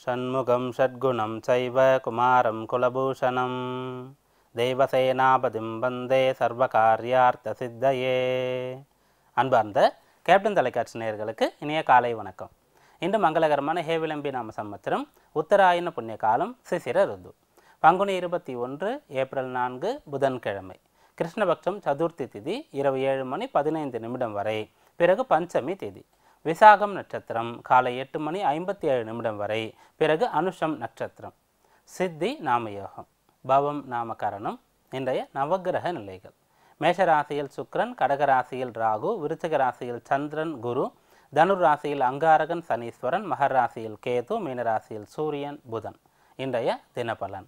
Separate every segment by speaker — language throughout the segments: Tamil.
Speaker 1: षण्मुखं षड्गुणं चैव कुमारं कुलभूषणं தெய்வசேனாபதிம் வந்தே சர்வகாரியார்த்த சித்தையே அன்பார்ந்த கேப்டன் தொலைக்காட்சி நேயர்களுக்கு இனிய காலை வணக்கம் இன்று மங்களகரமான ஹேவிளம்பி நாம சம்பத்திரம் உத்தராயண புண்ணிய காலம் சிசிர ருது பங்குனி இருபத்தி ஒன்று ஏப்ரல் நான்கு புதன்கிழமை கிருஷ்ணபக்ஷம் சதுர்த்தி திதி இரவு ஏழு மணி பதினைந்து நிமிடம் வரை பிறகு பஞ்சமி திதி விசாகம் நட்சத்திரம் காலை எட்டு மணி ஐம்பத்தி ஏழு நிமிடம் வரை பிறகு அனுஷம் நட்சத்திரம் சித்தி நாமயோகம் பவம் நாமகரணம் இன்றைய நவக்கிரக நிலைகள் மேஷராசியில் சுக்கிரன் கடகராசியில் ராகு விருச்சிக ராசியில் சந்திரன் குரு தனுர் ராசியில் அங்காரகன் சனீஸ்வரன் மகர ராசியில் கேது மீனராசியில் சூரியன் புதன் இன்றைய தினபலன்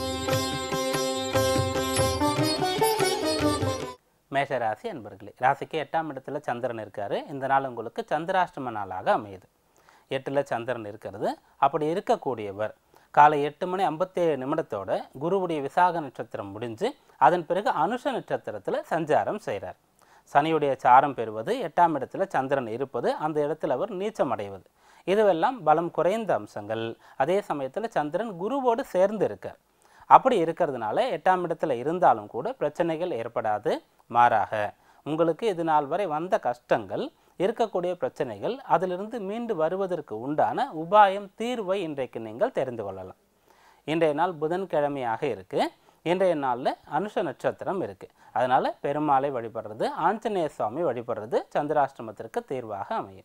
Speaker 1: மேஷராசி அன்பர்களே ராசிக்கு எட்டாம் இடத்துல சந்திரன் இருக்காரு இந்த நாள் உங்களுக்கு சந்திராஷ்டம நாளாக அமையுது எட்டில் சந்திரன் இருக்கிறது அப்படி இருக்கக்கூடியவர் காலை எட்டு மணி ஐம்பத்தேழு நிமிடத்தோட குருவுடைய விசாக நட்சத்திரம் முடிஞ்சு அதன் பிறகு அனுஷ நட்சத்திரத்தில் சஞ்சாரம் செய்கிறார் சனியுடைய சாரம் பெறுவது எட்டாம் இடத்துல சந்திரன் இருப்பது அந்த இடத்துல அவர் நீச்சம் அடைவது இதுவெல்லாம் பலம் குறைந்த அம்சங்கள் அதே சமயத்தில் சந்திரன் குருவோடு சேர்ந்து இருக்கார் அப்படி இருக்கிறதுனால எட்டாம் இடத்துல இருந்தாலும் கூட பிரச்சனைகள் ஏற்படாது மாறாக உங்களுக்கு இது நாள் வரை வந்த கஷ்டங்கள் இருக்கக்கூடிய பிரச்சனைகள் அதிலிருந்து மீண்டு வருவதற்கு உண்டான உபாயம் தீர்வை இன்றைக்கு நீங்கள் தெரிந்து கொள்ளலாம் இன்றைய நாள் புதன்கிழமையாக இருக்கு இன்றைய நாளில் அனுஷ நட்சத்திரம் இருக்கு அதனால பெருமாளை வழிபடுறது ஆஞ்சநேய சுவாமி வழிபடுறது சந்திராஷ்டமத்திற்கு தீர்வாக அமையும்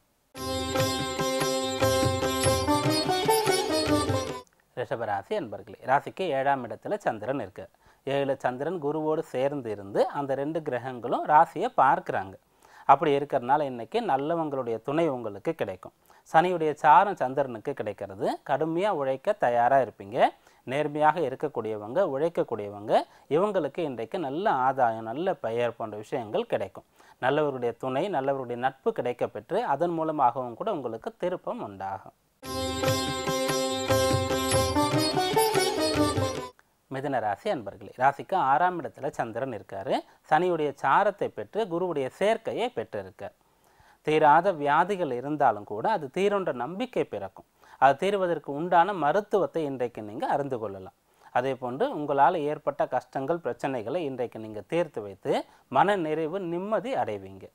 Speaker 1: ரிஷபராசி அன்பர்களே ராசிக்கு ஏழாம் இடத்துல சந்திரன் இருக்கு ஏழு சந்திரன் குருவோடு சேர்ந்து இருந்து அந்த ரெண்டு கிரகங்களும் ராசியை பார்க்குறாங்க அப்படி இருக்கிறதுனால இன்னைக்கு நல்லவங்களுடைய துணை உங்களுக்கு கிடைக்கும் சனியுடைய சாரம் சந்திரனுக்கு கிடைக்கிறது கடுமையாக உழைக்க தயாராக இருப்பீங்க நேர்மையாக இருக்கக்கூடியவங்க உழைக்கக்கூடியவங்க இவங்களுக்கு இன்றைக்கு நல்ல ஆதாயம் நல்ல பெயர் போன்ற விஷயங்கள் கிடைக்கும் நல்லவருடைய துணை நல்லவருடைய நட்பு கிடைக்க பெற்று அதன் மூலமாகவும் கூட உங்களுக்கு திருப்பம் உண்டாகும் மிதுன ராசி அன்பர்களே ராசிக்கு ஆறாம் இடத்துல சந்திரன் இருக்காரு சனியுடைய சாரத்தை பெற்று குருவுடைய சேர்க்கையை பெற்றிருக்கார் தீராத வியாதிகள் இருந்தாலும் கூட அது தீருன்ற நம்பிக்கை பிறக்கும் அது தீர்வதற்கு உண்டான மருத்துவத்தை இன்றைக்கு நீங்கள் அறிந்து கொள்ளலாம் அதே போன்று உங்களால் ஏற்பட்ட கஷ்டங்கள் பிரச்சனைகளை இன்றைக்கு நீங்கள் தீர்த்து வைத்து மன நிறைவு நிம்மதி அடைவீங்க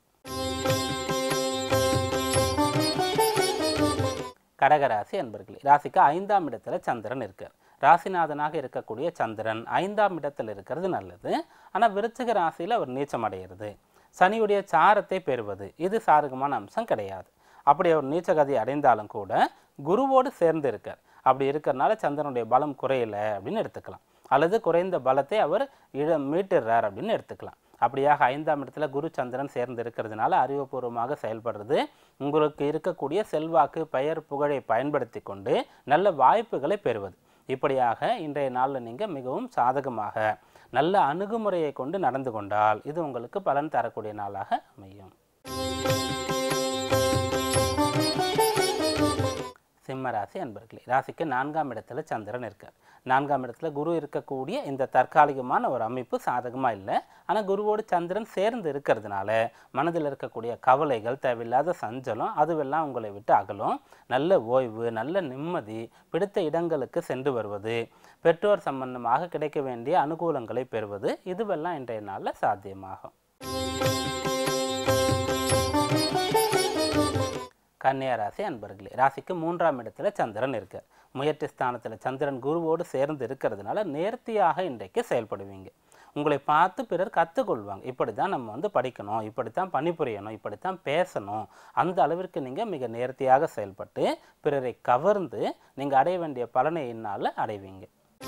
Speaker 1: கடகராசி அன்பர்களே ராசிக்கு ஐந்தாம் இடத்துல சந்திரன் இருக்கார் ராசிநாதனாக இருக்கக்கூடிய சந்திரன் ஐந்தாம் இடத்தில் இருக்கிறது நல்லது ஆனால் விருச்சிக ராசியில் அவர் நீச்சம் அடைகிறது சனியுடைய சாரத்தை பெறுவது இது சாதகமான அம்சம் கிடையாது அப்படி அவர் நீச்சகதி அடைந்தாலும் கூட குருவோடு சேர்ந்து இருக்கார் அப்படி இருக்கிறனால சந்திரனுடைய பலம் குறையல அப்படின்னு எடுத்துக்கலாம் அல்லது குறைந்த பலத்தை அவர் இழ மீட்டுறார் அப்படின்னு எடுத்துக்கலாம் அப்படியாக ஐந்தாம் இடத்துல குரு சந்திரன் சேர்ந்து இருக்கிறதுனால அறிவுபூர்வமாக செயல்படுறது உங்களுக்கு இருக்கக்கூடிய செல்வாக்கு பெயர் புகழை பயன்படுத்தி கொண்டு நல்ல வாய்ப்புகளை பெறுவது இப்படியாக இன்றைய நாளில் நீங்கள் மிகவும் சாதகமாக நல்ல அணுகுமுறையை கொண்டு நடந்து கொண்டால் இது உங்களுக்கு பலன் தரக்கூடிய நாளாக அமையும் சிம்ம ராசி அன்பர்களே ராசிக்கு நான்காம் இடத்துல சந்திரன் இருக்கார் நான்காம் இடத்துல குரு இருக்கக்கூடிய இந்த தற்காலிகமான ஒரு அமைப்பு சாதகமாக இல்லை ஆனால் குருவோடு சந்திரன் சேர்ந்து இருக்கிறதுனால மனதில் இருக்கக்கூடிய கவலைகள் தேவையில்லாத சஞ்சலம் அதுவெல்லாம் உங்களை விட்டு அகலும் நல்ல ஓய்வு நல்ல நிம்மதி பிடித்த இடங்களுக்கு சென்று வருவது பெற்றோர் சம்பந்தமாக கிடைக்க வேண்டிய அனுகூலங்களை பெறுவது இதுவெல்லாம் இன்றைய நாளில் சாத்தியமாகும் கன்னியா ராசி அன்பர்களே ராசிக்கு மூன்றாம் இடத்துல சந்திரன் இருக்கு முயற்சி ஸ்தானத்தில் சந்திரன் குருவோடு சேர்ந்து இருக்கிறதுனால நேர்த்தியாக இன்றைக்கு செயல்படுவீங்க உங்களை பார்த்து பிறர் கற்றுக்கொள்வாங்க இப்படி தான் நம்ம வந்து படிக்கணும் இப்படி தான் பணிபுரியணும் இப்படி தான் பேசணும் அந்த அளவிற்கு நீங்கள் மிக நேர்த்தியாக செயல்பட்டு பிறரை கவர்ந்து நீங்கள் அடைய வேண்டிய பலனை இந்நாளில் அடைவீங்க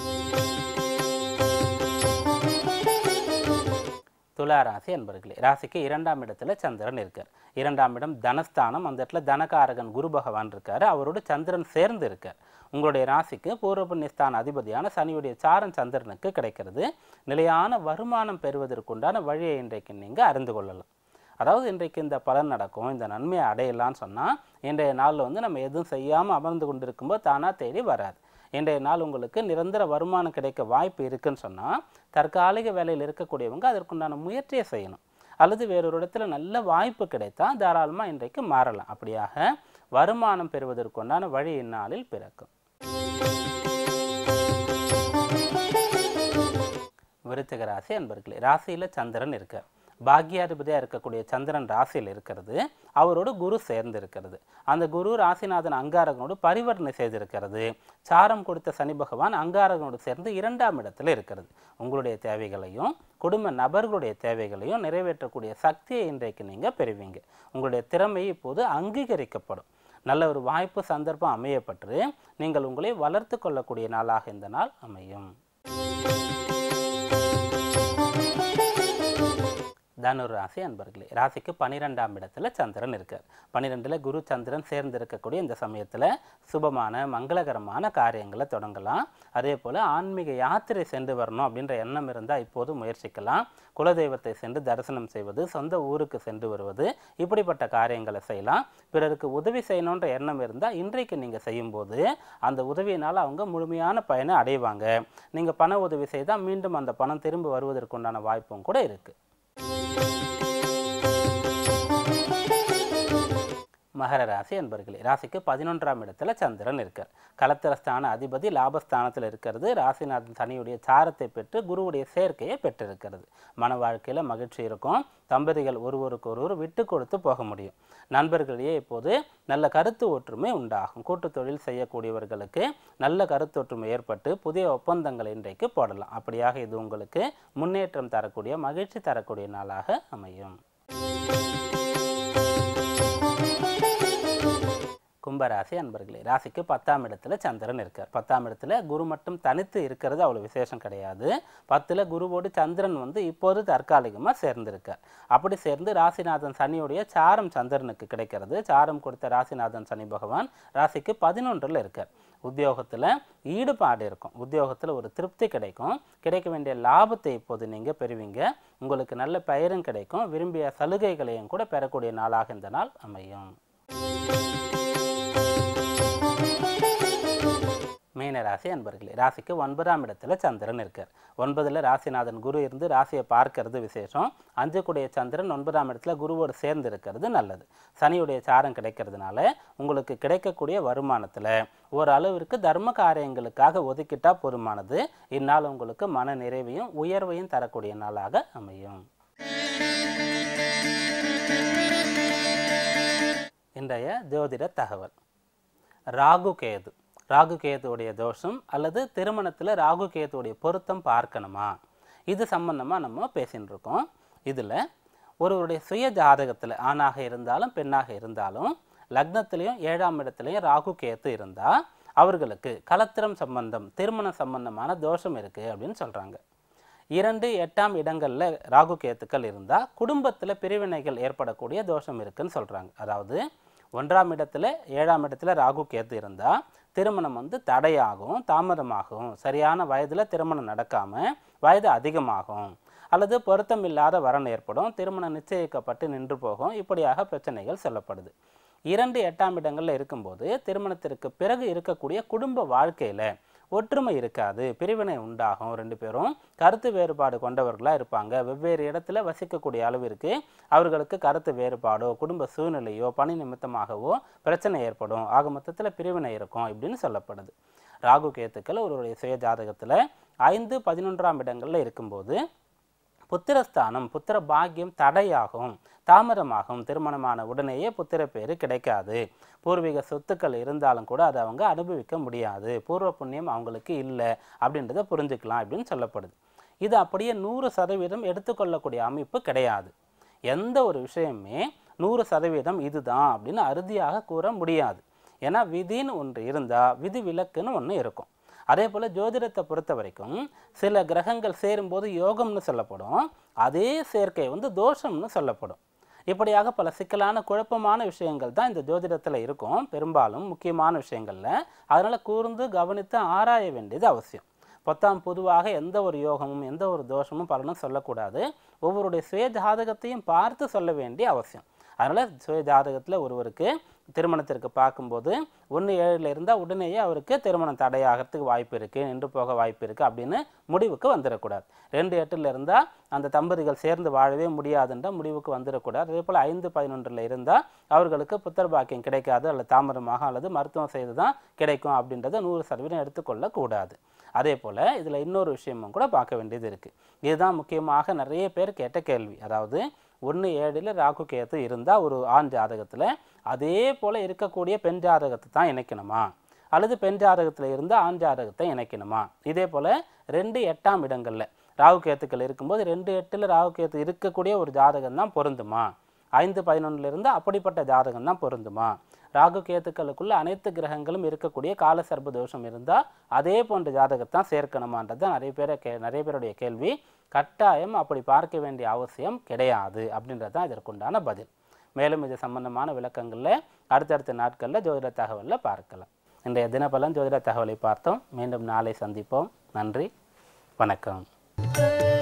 Speaker 1: துலா ராசி அன்பர்களே ராசிக்கு இரண்டாம் இடத்துல சந்திரன் இருக்கார் இரண்டாம் இடம் தனஸ்தானம் அந்த இடத்துல தனகாரகன் குரு பகவான் இருக்கார் அவரோடு சந்திரன் சேர்ந்து இருக்கார் உங்களுடைய ராசிக்கு பூர்வ புண்ணியஸ்தான அதிபதியான சனியுடைய சாரன் சந்திரனுக்கு கிடைக்கிறது நிலையான வருமானம் பெறுவதற்குண்டான வழியை இன்றைக்கு நீங்கள் அறிந்து கொள்ளலாம் அதாவது இன்றைக்கு இந்த பலன் நடக்கும் இந்த நன்மையை அடையலாம்னு சொன்னால் இன்றைய நாளில் வந்து நம்ம எதுவும் செய்யாமல் அமர்ந்து கொண்டு இருக்கும்போது தானாக தேடி வராது இன்றைய நாள் உங்களுக்கு நிரந்தர வருமானம் கிடைக்க வாய்ப்பு இருக்குன்னு சொன்னால் தற்காலிக வேலையில் இருக்கக்கூடியவங்க அதற்குண்டான முயற்சியை செய்யணும் அல்லது வேறொரு இடத்துல நல்ல வாய்ப்பு கிடைத்தா தாராளமாக இன்றைக்கு மாறலாம் அப்படியாக வருமானம் பெறுவதற்குண்டான வழி இந்நாளில் பிறக்கும் விருச்சிக ராசி அன்பர்களே ராசியில் சந்திரன் இருக்கார் பாக்யாதிபதியாக இருக்கக்கூடிய சந்திரன் ராசியில் இருக்கிறது அவரோடு குரு சேர்ந்து இருக்கிறது அந்த குரு ராசிநாதன் அங்காரகனோடு பரிவர்த்தனை செய்திருக்கிறது சாரம் கொடுத்த சனி பகவான் அங்காரகனோடு சேர்ந்து இரண்டாம் இடத்துல இருக்கிறது உங்களுடைய தேவைகளையும் குடும்ப நபர்களுடைய தேவைகளையும் நிறைவேற்றக்கூடிய சக்தியை இன்றைக்கு நீங்கள் பெறுவீங்க உங்களுடைய திறமை இப்போது அங்கீகரிக்கப்படும் நல்ல ஒரு வாய்ப்பு சந்தர்ப்பம் அமையப்பட்டு நீங்கள் உங்களை வளர்த்து கொள்ளக்கூடிய நாளாக இந்த நாள் அமையும் தனுர் ராசி அன்பர்களே ராசிக்கு பன்னிரெண்டாம் இடத்துல சந்திரன் இருக்கார் பன்னிரெண்டில் குரு சந்திரன் சேர்ந்து இருக்கக்கூடிய இந்த சமயத்தில் சுபமான மங்களகரமான காரியங்களை தொடங்கலாம் அதே போல் ஆன்மீக யாத்திரை சென்று வரணும் அப்படின்ற எண்ணம் இருந்தால் இப்போது முயற்சிக்கலாம் குலதெய்வத்தை சென்று தரிசனம் செய்வது சொந்த ஊருக்கு சென்று வருவது இப்படிப்பட்ட காரியங்களை செய்யலாம் பிறருக்கு உதவி செய்யணுன்ற எண்ணம் இருந்தால் இன்றைக்கு நீங்கள் செய்யும்போது அந்த உதவியினால் அவங்க முழுமையான பயனை அடைவாங்க நீங்கள் பண உதவி செய்தால் மீண்டும் அந்த பணம் திரும்ப வருவதற்குண்டான வாய்ப்பும் கூட இருக்குது மகர ராசி என்பர்களே ராசிக்கு பதினொன்றாம் இடத்துல சந்திரன் இருக்கார் கலத்திரஸ்தான அதிபதி லாபஸ்தானத்தில் இருக்கிறது ராசிநாதன் சனியுடைய சாரத்தை பெற்று குருவுடைய சேர்க்கையை பெற்றிருக்கிறது மன வாழ்க்கையில் மகிழ்ச்சி இருக்கும் தம்பதிகள் ஒருவருக்கு ஒருவர் விட்டு கொடுத்து போக முடியும் நண்பர்களிடையே இப்போது நல்ல கருத்து ஒற்றுமை உண்டாகும் கூட்டு தொழில் செய்யக்கூடியவர்களுக்கு நல்ல கருத்து ஒற்றுமை ஏற்பட்டு புதிய ஒப்பந்தங்கள் இன்றைக்கு போடலாம் அப்படியாக இது உங்களுக்கு முன்னேற்றம் தரக்கூடிய மகிழ்ச்சி தரக்கூடிய நாளாக அமையும் கும்பராசி அன்பர்களே ராசிக்கு பத்தாம் இடத்துல சந்திரன் இருக்கார் பத்தாம் இடத்துல குரு மட்டும் தனித்து இருக்கிறது அவ்வளோ விசேஷம் கிடையாது பத்தில் குருவோடு சந்திரன் வந்து இப்போது தற்காலிகமாக சேர்ந்திருக்கார் அப்படி சேர்ந்து ராசிநாதன் சனியுடைய சாரம் சந்திரனுக்கு கிடைக்கிறது சாரம் கொடுத்த ராசிநாதன் சனி பகவான் ராசிக்கு பதினொன்றில் இருக்கார் உத்தியோகத்தில் ஈடுபாடு இருக்கும் உத்தியோகத்தில் ஒரு திருப்தி கிடைக்கும் கிடைக்க வேண்டிய லாபத்தை இப்போது நீங்கள் பெறுவீங்க உங்களுக்கு நல்ல பெயரும் கிடைக்கும் விரும்பிய சலுகைகளையும் கூட பெறக்கூடிய நாளாக இந்த நாள் அமையும் மீன ராசி அன்பர்களே ராசிக்கு ஒன்பதாம் இடத்துல சந்திரன் இருக்கார் ஒன்பதுல ராசிநாதன் குரு இருந்து ராசியை பார்க்கறது விசேஷம் அஞ்சுக்குடைய சந்திரன் ஒன்பதாம் இடத்துல குருவோடு சேர்ந்து இருக்கிறது நல்லது சனியுடைய சாரம் கிடைக்கிறதுனால உங்களுக்கு கிடைக்கக்கூடிய வருமானத்தில் ஓரளவிற்கு தர்ம காரியங்களுக்காக ஒதுக்கிட்டா போதுமானது இந்நாள் உங்களுக்கு மன நிறைவையும் உயர்வையும் தரக்கூடிய நாளாக அமையும் இன்றைய ஜோதிட தகவல் ராகு கேது ராகு கேதுவுடைய தோஷம் அல்லது திருமணத்தில் ராகு கேதுவுடைய பொருத்தம் பார்க்கணுமா இது சம்பந்தமாக நம்ம பேசின்னு இருக்கோம் இதில் ஒருவருடைய சுய ஜாதகத்தில் ஆணாக இருந்தாலும் பெண்ணாக இருந்தாலும் லக்னத்திலையும் ஏழாம் இடத்துலையும் ராகு கேத்து இருந்தால் அவர்களுக்கு கலத்திரம் சம்பந்தம் திருமண சம்பந்தமான தோஷம் இருக்குது அப்படின்னு சொல்கிறாங்க இரண்டு எட்டாம் இடங்களில் ராகு கேத்துக்கள் இருந்தால் குடும்பத்தில் பிரிவினைகள் ஏற்படக்கூடிய தோஷம் இருக்குன்னு சொல்கிறாங்க அதாவது ஒன்றாம் இடத்துல ஏழாம் இடத்துல ராகு கேத்து இருந்தால் திருமணம் வந்து தடையாகும் தாமதமாகும் சரியான வயதில் திருமணம் நடக்காமல் வயது அதிகமாகும் அல்லது பொருத்தம் இல்லாத வரன் ஏற்படும் திருமணம் நிச்சயிக்கப்பட்டு நின்று போகும் இப்படியாக பிரச்சனைகள் சொல்லப்படுது இரண்டு எட்டாம் இடங்களில் இருக்கும்போது திருமணத்திற்கு பிறகு இருக்கக்கூடிய குடும்ப வாழ்க்கையில் ஒற்றுமை இருக்காது பிரிவினை உண்டாகும் ரெண்டு பேரும் கருத்து வேறுபாடு கொண்டவர்களாக இருப்பாங்க வெவ்வேறு இடத்துல வசிக்கக்கூடிய அளவிற்கு அவர்களுக்கு கருத்து வேறுபாடோ குடும்ப சூழ்நிலையோ பணி நிமித்தமாகவோ பிரச்சனை ஏற்படும் ஆக மொத்தத்தில் பிரிவினை இருக்கும் இப்படின்னு சொல்லப்படுது ராகு கேத்துக்கள் ஒருவருடைய சுய ஜாதகத்தில் ஐந்து பதினொன்றாம் இடங்களில் இருக்கும்போது புத்திரஸ்தானம் புத்திர பாக்கியம் தடையாகும் தாமதமாகும் திருமணமான உடனேயே புத்திர பேரு கிடைக்காது பூர்வீக சொத்துக்கள் இருந்தாலும் கூட அதை அவங்க அனுபவிக்க முடியாது பூர்வ புண்ணியம் அவங்களுக்கு இல்லை அப்படின்றத புரிஞ்சுக்கலாம் அப்படின்னு சொல்லப்படுது இது அப்படியே நூறு சதவீதம் எடுத்துக்கொள்ளக்கூடிய அமைப்பு கிடையாது எந்த ஒரு விஷயமே நூறு சதவீதம் இதுதான் அப்படின்னு அறுதியாக கூற முடியாது ஏன்னா விதின்னு ஒன்று இருந்தால் விதி விலக்குன்னு ஒன்று இருக்கும் அதே போல் ஜோதிடத்தை பொறுத்த வரைக்கும் சில கிரகங்கள் சேரும்போது யோகம்னு சொல்லப்படும் அதே சேர்க்கை வந்து தோஷம்னு சொல்லப்படும் இப்படியாக பல சிக்கலான குழப்பமான விஷயங்கள் தான் இந்த ஜோதிடத்தில் இருக்கும் பெரும்பாலும் முக்கியமான விஷயங்களில் அதனால் கூர்ந்து கவனித்து ஆராய வேண்டியது அவசியம் பொத்தாம் பொதுவாக எந்த ஒரு யோகமும் எந்த ஒரு தோஷமும் பலனும் சொல்லக்கூடாது ஒவ்வொருடைய சுய ஜாதகத்தையும் பார்த்து சொல்ல வேண்டிய அவசியம் அதனால் சுய ஜாதகத்தில் ஒருவருக்கு திருமணத்திற்கு பார்க்கும்போது ஒன்று ஏழில் இருந்தால் உடனேயே அவருக்கு திருமணம் தடையாகிறதுக்கு வாய்ப்பு இருக்குது நின்று போக வாய்ப்பு இருக்குது அப்படின்னு முடிவுக்கு வந்துடக்கூடாது ரெண்டு எட்டில் இருந்தால் அந்த தம்பதிகள் சேர்ந்து வாழவே முடியாதுன்ற முடிவுக்கு வந்துடக்கூடாது அதே போல் ஐந்து பதினொன்றில் இருந்தால் அவர்களுக்கு புத்தர் பாக்கியம் கிடைக்காது அல்லது தாமதமாக அல்லது மருத்துவம் செய்து தான் கிடைக்கும் அப்படின்றத நூறு சதவீதம் எடுத்துக்கொள்ளக்கூடாது அதே போல் இதில் இன்னொரு விஷயமும் கூட பார்க்க வேண்டியது இருக்குது இதுதான் முக்கியமாக நிறைய பேர் கேட்ட கேள்வி அதாவது ஒன்று ஏழில் ராகு கேத்து இருந்தால் ஒரு ஆண் ஜாதகத்தில் அதே போல் இருக்கக்கூடிய பெண் ஜாதகத்தை தான் இணைக்கணுமா அல்லது பெண் ஜாதகத்தில் இருந்து ஆண் ஜாதகத்தை இணைக்கணுமா இதே போல் ரெண்டு எட்டாம் இடங்களில் ராகு கேத்துக்கள் இருக்கும்போது ரெண்டு எட்டில் ராகு கேத்து இருக்கக்கூடிய ஒரு ஜாதகம் தான் பொருந்துமா ஐந்து பதினொன்றுல இருந்து அப்படிப்பட்ட ஜாதகம் தான் பொருந்துமா ராகு கேத்துக்களுக்குள்ள அனைத்து கிரகங்களும் இருக்கக்கூடிய கால சர்ப்ப தோஷம் இருந்தால் அதே போன்ற ஜாதகத்தை தான் சேர்க்கணுமான்றது தான் நிறைய பேரை கே நிறைய பேருடைய கேள்வி கட்டாயம் அப்படி பார்க்க வேண்டிய அவசியம் கிடையாது அப்படின்றது தான் இதற்குண்டான பதில் மேலும் இது சம்பந்தமான விளக்கங்களில் அடுத்தடுத்த நாட்களில் ஜோதிட தகவலில் பார்க்கலாம் இன்றைய தினபலன் ஜோதிட தகவலை பார்த்தோம் மீண்டும் நாளை சந்திப்போம் நன்றி வணக்கம்